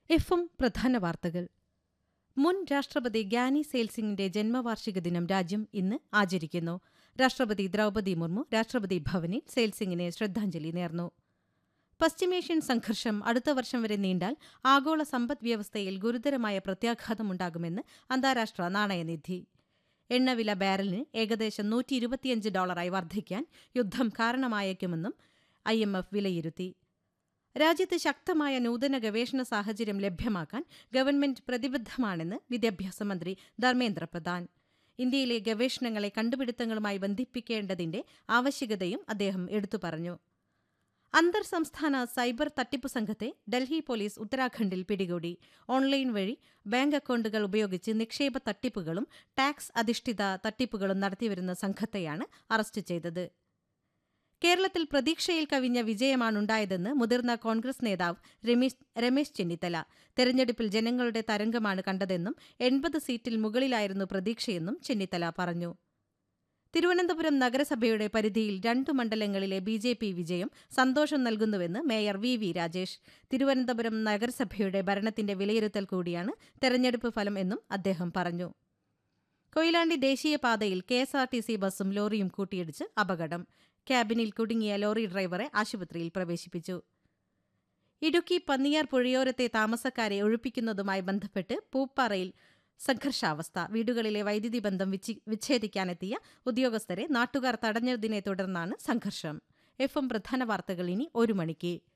എഫും പ്രധാന വാർത്തകൾ മുൻ രാഷ്ട്രപതി ഗ്യാനി സെയിൽസിംഗിന്റെ ജന്മവാർഷിക ദിനം രാജ്യം ഇന്ന് ആചരിക്കുന്നു രാഷ്ട്രപതി ദ്രൗപദി മുർമു രാഷ്ട്രപതി ഭവനിൽ സെയിൽസിംഗിന് ശ്രദ്ധാഞ്ജലി നേർന്നു പശ്ചിമേഷ്യൻ സംഘർഷം അടുത്ത വർഷം വരെ നീണ്ടാൽ ആഗോള സമ്പദ് വ്യവസ്ഥയിൽ ഗുരുതരമായ പ്രത്യാഘാതമുണ്ടാകുമെന്ന് അന്താരാഷ്ട്ര നാണയനിധി എണ്ണവില ബാരലിന് ഏകദേശം നൂറ്റി ഇരുപത്തിയഞ്ച് ഡോളറായി വർദ്ധിക്കാൻ യുദ്ധം കാരണമായേക്കുമെന്നും ഐ എം എഫ് വിലയിരുത്തി രാജ്യത്ത് ശക്തമായ നൂതന ഗവേഷണ സാഹചര്യം ലഭ്യമാക്കാൻ ഗവൺമെന്റ് പ്രതിബദ്ധമാണെന്ന് വിദ്യാഭ്യാസ മന്ത്രി ധർമ്മേന്ദ്ര പ്രധാൻ ഇന്ത്യയിലെ ഗവേഷണങ്ങളെ കണ്ടുപിടുത്തങ്ങളുമായി ബന്ധിപ്പിക്കേണ്ടതിന്റെ ആവശ്യകതയും അദ്ദേഹം എടുത്തു പറഞ്ഞു അന്തർ സംസ്ഥാന സൈബർ തട്ടിപ്പ് സംഘത്തെ ഡൽഹി പോലീസ് ഉത്തരാഖണ്ഡിൽ പിടികൂടി ഓൺലൈൻ വഴി ബാങ്ക് അക്കൌണ്ടുകൾ ഉപയോഗിച്ച് നിക്ഷേപ തട്ടിപ്പുകളും ടാക്സ് അധിഷ്ഠിത തട്ടിപ്പുകളും നടത്തിവരുന്ന സംഘത്തെയാണ് അറസ്റ്റ് ചെയ്തത് കേരളത്തിൽ പ്രതീക്ഷയിൽ കവിഞ്ഞ വിജയമാണുണ്ടായതെന്ന് മുതിർന്ന കോൺഗ്രസ് നേതാവ് രമേശ് രമേശ് ചെന്നിത്തല തെരഞ്ഞെടുപ്പിൽ ജനങ്ങളുടെ തരംഗമാണ് കണ്ടതെന്നും എൺപത് സീറ്റിൽ മുകളിലായിരുന്നു പ്രതീക്ഷയെന്നും ചെന്നിത്തല പറഞ്ഞു തിരുവനന്തപുരം നഗരസഭയുടെ പരിധിയിൽ രണ്ടു മണ്ഡലങ്ങളിലെ ബി ജെ പി വിജയം സന്തോഷം നൽകുന്നുവെന്ന് mayor V V Rajesh Thiruvananthapuram നഗരസഭയുടെ ഭരണത്തിന്റെ വിലയിരുത്തൽ കൂടിയാണ് തെരഞ്ഞെടുപ്പ് ഫലം എന്നും അദ്ദേഹം പറഞ്ഞു കൊയിലാണ്ടി ദേശീയപാതയിൽ K S R T C ബസ്സും ലോറിയും കൂട്ടിയിടിച്ച് അപകടം ക്യാബിനിൽ കുടുങ്ങിയ ലോറി ഡ്രൈവറെ ആശുപത്രിയിൽ പ്രവേശിപ്പിച്ചു ഇടുക്കി പന്നിയാർ പുഴയോരത്തെ താമസക്കാരെ ഒഴിപ്പിക്കുന്നതുമായി ബന്ധപ്പെട്ട് പൂപ്പാറയിൽ സംഘർഷാവസ്ഥ വീടുകളിലെ വൈദ്യുതി ബന്ധം വിച്ഛേദിക്കാനെത്തിയ ഉദ്യോഗസ്ഥരെ നാട്ടുകാർ തടഞ്ഞതിനെ തുടർന്നാണ് സംഘർഷം എഫ് എം പ്രധാന വാർത്തകൾ ഇനി ഒരു മണിക്ക്